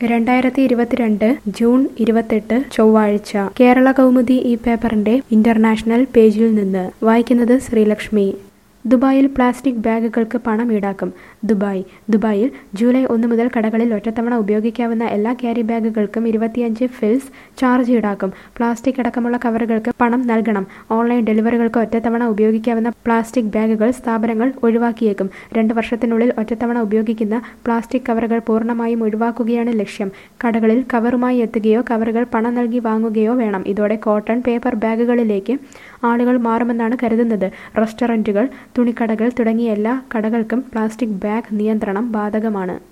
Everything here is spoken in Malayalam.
രണ്ടായിരത്തി ഇരുപത്തിരണ്ട് ജൂൺ ഇരുപത്തെട്ട് ചൊവ്വാഴ്ച കേരള കൗമുദി ഈ പേപ്പറിന്റെ ഇന്റർനാഷണൽ പേജിൽ നിന്ന് വായിക്കുന്നത് ശ്രീലക്ഷ്മി ദുബായിൽ പ്ലാസ്റ്റിക് ബാഗുകൾക്ക് പണം ഈടാക്കും ദുബായ് ദുബായിൽ ജൂലൈ ഒന്ന് മുതൽ കടകളിൽ ഒറ്റത്തവണ ഉപയോഗിക്കാവുന്ന എല്ലാ ക്യാരി ബാഗുകൾക്കും ഇരുപത്തിയഞ്ച് ഫിൽസ് ചാർജ് ഈടാക്കും പ്ലാസ്റ്റിക് അടക്കമുള്ള കവറുകൾക്ക് പണം നൽകണം ഓൺലൈൻ ഡെലിവറികൾക്ക് ഒറ്റത്തവണ ഉപയോഗിക്കാവുന്ന പ്ലാസ്റ്റിക് ബാഗുകൾ സ്ഥാപനങ്ങൾ ഒഴിവാക്കിയേക്കും രണ്ട് വർഷത്തിനുള്ളിൽ ഒറ്റത്തവണ ഉപയോഗിക്കുന്ന പ്ലാസ്റ്റിക് കവറുകൾ പൂർണ്ണമായും ഒഴിവാക്കുകയാണ് ലക്ഷ്യം കടകളിൽ കവറുമായി എത്തുകയോ കവറുകൾ പണം നൽകി വാങ്ങുകയോ വേണം ഇതോടെ കോട്ടൺ പേപ്പർ ബാഗുകളിലേക്ക് ആളുകൾ മാറുമെന്നാണ് കരുതുന്നത് റെസ്റ്റോറന്റുകൾ തുണിക്കടകൾ തുടങ്ങിയ എല്ലാ കടകൾക്കും പ്ലാസ്റ്റിക് ബാഗ് നിയന്ത്രണം ബാധകമാണ്